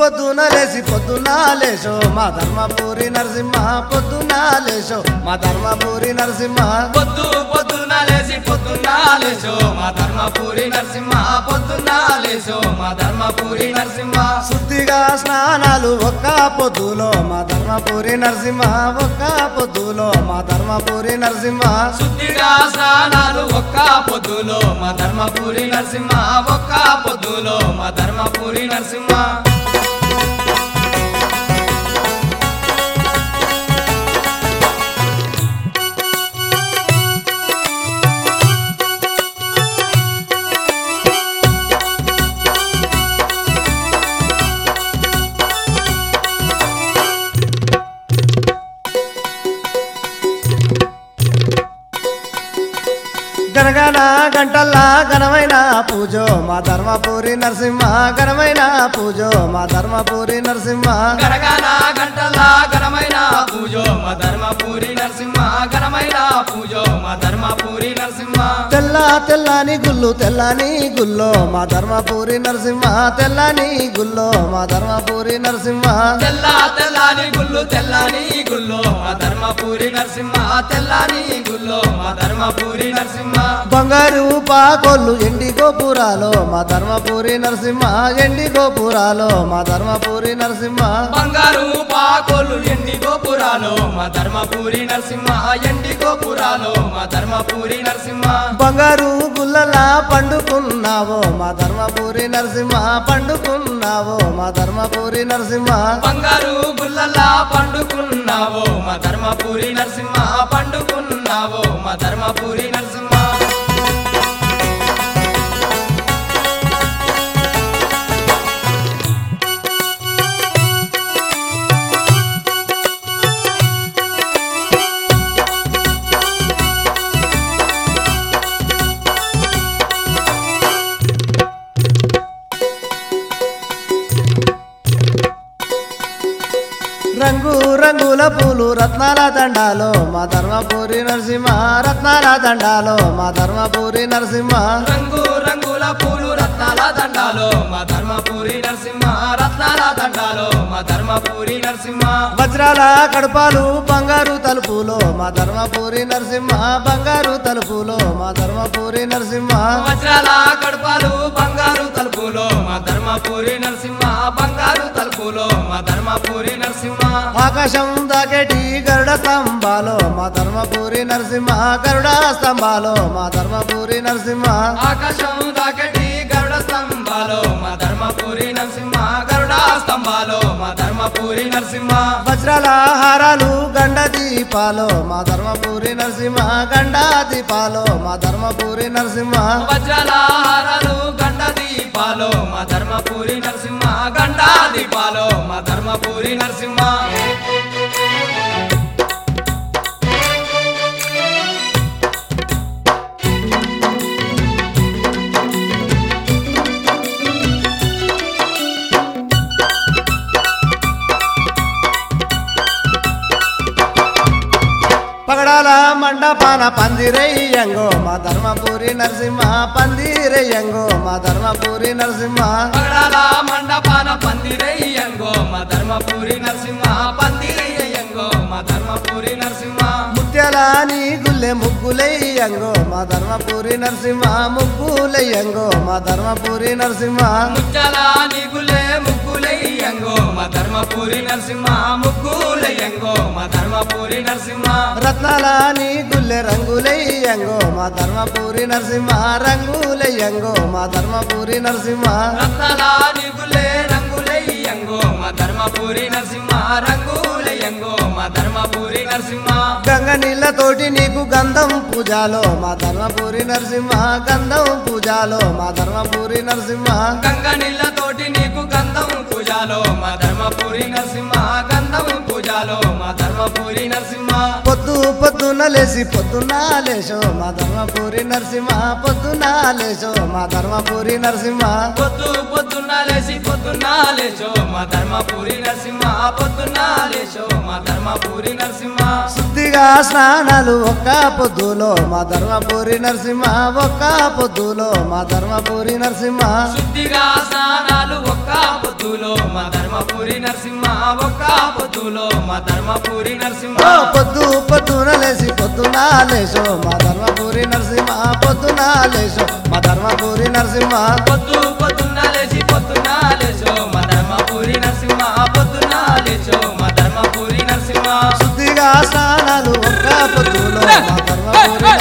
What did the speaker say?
పొద్దున లేసి పొద్దున లేచో మా ధర్మపురి నరసింహ పొద్దున లేచో మా ధర్మపురి నరసింహ పొద్దు పొద్దున్న లేచి పొద్దున్న లేచో మా ధర్మపురి నరసింహ పొద్దున్న లేచో మా ధర్మపురి నరసింహ శుద్ధిగా స్నానాలు ఒక్క పొద్దులో మా ధర్మపురి నరసింహ ఒక్క పొద్దులో మా ధర్మపురి నరసింహ శుద్ధిగా స్నానాలు ఒక్క పొద్దులో మా ధర్మపురి నరసింహ ఒక్క పొద్దులో మా ధర్మపురి నరసింహ గనగన గంటల్లా ఘనమైన పూజో మా ధర్మపురి నరసింహ ఘనమైన పూజో మా ధర్మపురి నరసింహ గరగన గంటల ఘనమైన పూజో మా ధర్మపురి నరసింహ ఘనమైన పూజో మా ధర్మపురి నరసింహ తెల్ల తెల్లని గుల్లు తెల్లని గుల్లో మా ధర్మపురి నరసింహ తెల్లని గుల్లో మా ధర్మపురి నరసింహ తెల్ల తెల్లని గుళ్ళు తెల్లని గుల్లో మా ధర్మపురి నరసింహ తెల్లని గుల్లో మా ధర్మపురి నరసింహ బంగారు పాకోళ్ళు ఎండి గోపురాలో మా ధర్మపురి నరసింహ ఎండి గోపురాలో మా ధర్మపురి నరసింహ బంగారు పాకోలు ఎండి గోపురాలు మా ధర్మపురి నరసింహ ఎండి గోపురాలు మా ధర్మపురి నరసింహ బంగారు గుల్లలా పండుకున్నావో మా ధర్మపురి నరసింహ పండుకున్నావో మా ధర్మపురి నరసింహ బంగారు గుల్లలా పండుకున్నావో మా ధర్మపురి నరసింహ పండుకున్నావో మా ధర్మపురి నరసింహ రంగు రంగుల పూలు రత్నాల దండాలో మా ధర్మపురి నరసింహ రత్నాల దండాలో మా ధర్మపురి నరసింహ రంగు రంగుల పూలు రత్నాల దండాలో మా ధర్మపురి నరసింహ రత్నాల దండాలో మా ధర్మపురి నరసింహ వజ్రాల కడపాలు బంగారు తలుపులో మా ధర్మపురి నరసింహ బంగారు తలుపులో మా ధర్మపురి నరసింహ వజ్రాల కడపాలు బంగారు తలుపులో మా ధర్మపురి నరసింహ బంగారు తలుపులో మా ధర్మపురి నరసింహ ఆకాశం దాకేటి గరుడ స్తంభాలో మా ధర్మపురి నరసింహ గరుడ స్తంభాలో మా ధర్మపురి నరసింహ ఆకాశం దాకటి గరుడ స్తంభాలో మా ధర్మపురి నరసింహ గరుడ స్తంభాలో మా ధర్మపురి నరసింహ వజ్రాల హారాలు గండ దీపాలో మా ధర్మపురి నరసింహ గండ దీపాలో మా ధర్మపురి నరసింహ వజ్రాల హారాలు గండ దీపాలో మా ధర్మపురి నరసింహ గండ దీపాలో మా ధర్మపురి నరసింహ పగడాల మండపాన పందిరయ్యంగో మా ధర్మపురి నరసింహ పందిరయ్యంగో మా ధర్మపురి నరసింహ పగడాల మండపాన పందిరయ్యంగో మా ధర్మపురి నరసింహ పందిరయ్యంగో మా ధర్మపురి నరసింహ ముత్యాల నీ గుల్లె ముగ్గులయ్యంగో మా ధర్మపురి నరసింహ ముగ్గులయ్యంగో మా ధర్మపురి నరసింహ ముచ్చల నిగులే ముగ్గులయ్యంగో మా ధర్మపురి నరసింహ ముగ్గులయ్యంగో మా ధర్మపురి నరసింహ రత్నాల నీ గుల్లె రంగులయ్యంగో మా ధర్మపురి నరసింహ రంగులయ్యంగో మా ధర్మపురి నరసింహ రత్నాల నిగులే రంగులయ్యంగో మా ధర్మపురి నరసింహ రంగులయ్యంగో మా ధర్మపురి నరసింహ గంగ నీళ్ళతోటి నీకు గంధం పూజాలో మా ధర్మపురి నరసింహ గంధం పూజాలో మా ధర్మపురి నరసింహ గంగ నీళ్ళతోటి నీకు గంధం పూజాలో మా ధర్మపురి నరసింహ గంధం పూజాలో మా ధర్మపురి నరసింహ పొద్దు పొద్దున లేసి పొద్దున లేచో మా ధర్మపురి నరసింహ పొద్దున లేచో మా ధర్మపురి నరసింహ పొద్దు పొద్దున్న లేచి పొద్దున్న లేచో మా ధర్మపురి నరసింహ పొద్దున్న లేచో మా ధర్మపురి ధర్మపురి నరసింహ శుద్ధిగా స్నానాలు ఒక్క పొద్దులో మా ధర్మపురి నరసింహ ఒక్క పొద్దులో మా ధర్మపురి నరసింహ శుద్ధిగా స్నానాలు ఒక్క పొద్దులో మా ధర్మపురి నరసింహ ఒక్క పొద్దులో మా ధర్మపురి నరసింహ ఓ పొద్దు పొద్దున లేసి పొద్దున లేచో మా ధర్మపురి నరసింహ పొద్దున లేచో మా ధర్మపురి నరసింహ పొద్దు పొద్దున్న లేచి పొద్దున్న లేచో మా ధర్మపురి నరసింహ పొద్దున్న లేచో మా ధర్మపురి నరసింహ శుద్ధిగా స్నానాలు ఒక్క పొద్దులో మా ధర్మపురి